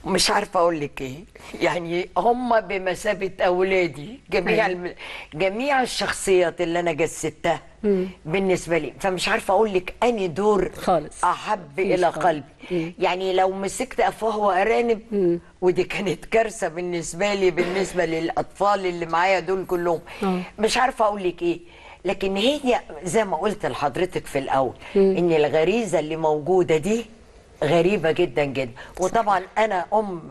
مش عارفه اقول لك ايه يعني هم بمثابه اولادي جميع الم... جميع الشخصيات اللي انا جسدتها بالنسبه لي فمش عارفه اقول لك اني دور خالص. احب مفيش الى خالص. قلبي يعني لو مسكت افواه وارانب ودي كانت كارثه بالنسبه لي بالنسبه للاطفال اللي معايا دول كلهم آه. مش عارفه اقول لك ايه لكن هي زي ما قلت لحضرتك في الاول ان الغريزه اللي موجوده دي غريبه جدا جدا وطبعا انا ام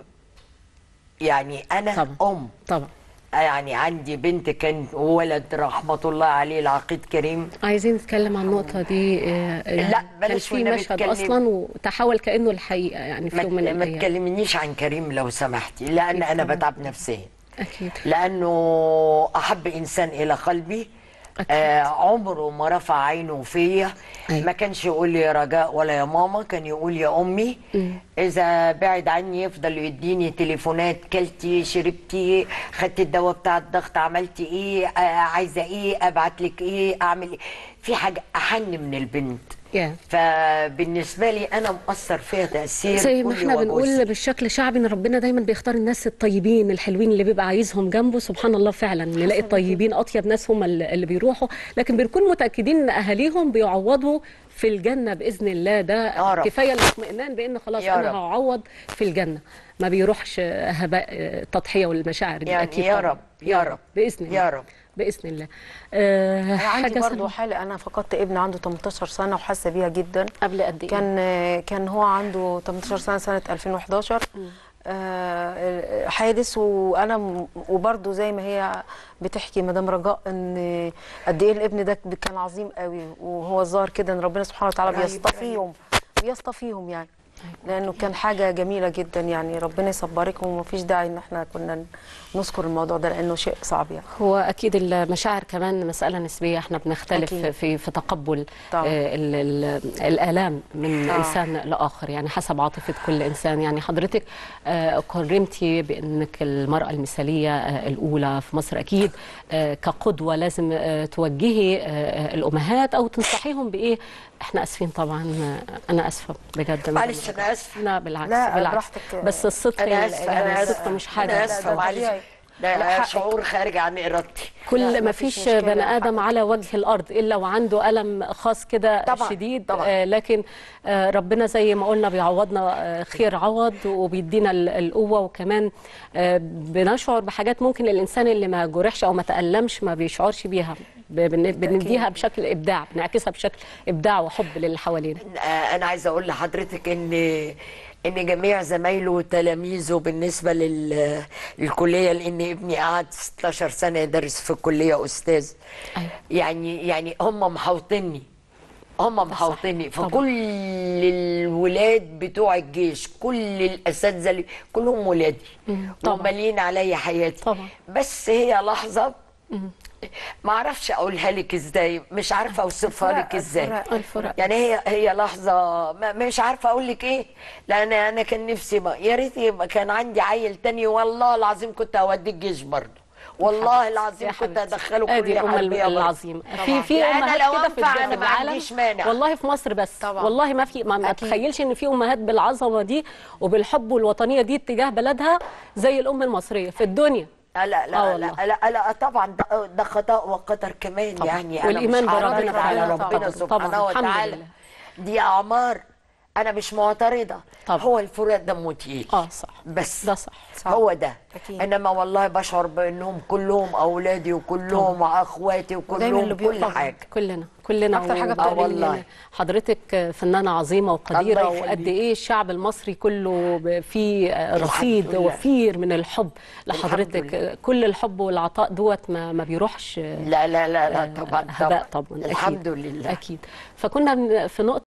يعني انا طبعا ام طبعا يعني عندي بنت كان ولد رحمه الله عليه العقيد كريم عايزين نتكلم عن النقطة دي آه، يعني لا، كان بلاش في والنبي مشهد اتكلم. أصلا وتحول كأنه الحقيقة يعني في ما يوم من ما الأيام تكلمنيش عن كريم لو سمحتي لان انا طبعاً. بتعب نفسيا أكيد لانه احب انسان الى قلبي أكيد. آه عمره ما رفع عينه فيا أيوة. ما كانش يقول لي يا رجاء ولا يا ماما كان يقول يا امي اذا بعد عني يفضل يديني تليفونات كلتي شربتي خدت الدواء بتاع الضغط عملتي ايه آه عايزه ايه ابعت لك ايه اعمل ايه في حاجه احن من البنت يا. فبالنسبه لي انا مؤثر فيها تاثير زي ما كلي احنا بنقول وجزئي. بالشكل شعبي ان ربنا دايما بيختار الناس الطيبين الحلوين اللي بيبقى عايزهم جنبه سبحان الله فعلا نلاقي الطيبين اطيب ناس هم اللي اللي بيروحوا لكن بنكون متاكدين ان اهاليهم بيعوضوا في الجنه باذن الله يا ده رب. كفايه الاطمئنان بان خلاص يا انا رب. هعوض في الجنه ما بيروحش هباء التضحيه والمشاعر دي يعني اكيد يا طبعاً. رب، يا رب، باذن الله يا رب. باذن الله أه انا عندي حاجة برضو سلمى. حاله انا فقدت ابن عنده 18 سنه وحاسه بيها جدا قبل قد ايه كان كان هو عنده 18 سنه سنه 2011 آه، حادث وانا م- وبرضه زي ما هي بتحكي مدام رجاء ان قد ايه الابن ده كان عظيم قوي وهو الظاهر كده ان ربنا سبحانه وتعالى رهيب، بيصطفيهم بيصطفيهم يعني لانه كان حاجه جميله جدا يعني ربنا يصبرك ومفيش داعي ان احنا كنا نذكر الموضوع ده لانه شيء صعب يعني هو اكيد المشاعر كمان مساله نسبيه احنا بنختلف أكيد. في في تقبل طبعا. آه، ال- ال- الالام من آه. انسان لاخر يعني حسب عاطفه كل انسان يعني حضرتك آه، قرمتي بانك المراه المثاليه آه، الاولى في مصر اكيد آه، كقدوه لازم آه، توجهي آه، الامهات او تنصحيهم بايه احنا اسفين طبعا آه، انا اسفه بجد معلش انا اسفه لا بالعكس لا، بالعكس براحتك. بس الصدق انا ال- اسفه يعني انا الصدق اسفه مش حاجه انا لا، اسفه ده معلش طبيعي. ده لا، حقك. شعور خارج عن ارادتي لا، كل ما مفيش فيش مشكلة، بني ادم حقك. على وجه الارض الا وعنده الم خاص كده طبعاً، شديد طبعاً. آه لكن آه ربنا زي ما قلنا بيعوضنا آه خير عوض وبيدينا ال- القوه وكمان آه بنشعر بحاجات ممكن الانسان اللي ما جرحش او ما تالمش ما بيشعرش بيها ب- بن- بنديها بشكل ابداع بنعكسها بشكل ابداع وحب للي حوالينا آه، انا عايزه اقول لحضرتك ان ان جميع زمايله وتلاميذه بالنسبه لل... للكليه لان ابني قعد 16 سنه يدرس في الكليه استاذ أيوة. يعني يعني هم محوطيني هم محوطيني طبعاً. فكل الولاد بتوع الجيش كل الاساتذه اللي- كلهم ولادي طبعاً. ومالين عليا حياتي طبعاً. بس هي لحظه ما اعرفش اقولها لك ازاي مش عارفه اوصفها الفراق- لك ازاي الفراق. الفراق. يعني هي هي لحظه ما مش عارفه اقول لك ايه لان انا كان نفسي ما يا ريت يبقى كان عندي عيل تاني والله العظيم كنت اوديه الجيش برضه والله العظيم يا كنت حبيبتي. ادخله ادي كليه الام حربيه برضه. العظيمه في طبعاً. في يعني امهات لو كده في أنفع الد- أنا في ما العالم عنديش مانع. والله في مصر بس طبعاً. والله ما في ما, ما أكيد. تخيلش ان في امهات بالعظمه دي وبالحب والوطنيه دي اتجاه بلدها زي الام المصريه في الدنيا لا لا آه لا والله. لا, لا, لا طبعا ده, ده خطا وقدر كمان طبعاً. يعني والإيمان انا مش بربنا هعترض على تعالى. ربنا طبعاً. سبحانه طبعاً. الحمد وتعالى لله. دي اعمار انا مش معترضه طبعاً. هو الفراق دمه تقيل اه صح بس ده صح صح. هو ده أكيد. انما والله بشعر بانهم كلهم اولادي وكلهم اخواتي ودايماً اللي وكلهم كل بيقف حاجه كلنا كلنا أكتر حاجة و- بتقلقني آه والله. حضرتك فنانة عظيمة وقديرة الله يخليك. وقد إيه الشعب المصري كله ب- فيه رصيد لله. وفير من الحب الحمد لحضرتك كل الحب والعطاء دوت ما, ما بيروحش لا لا لا لا طبعا هباء طبعا الحمد أكيد. لله أكيد فكنا في نقطة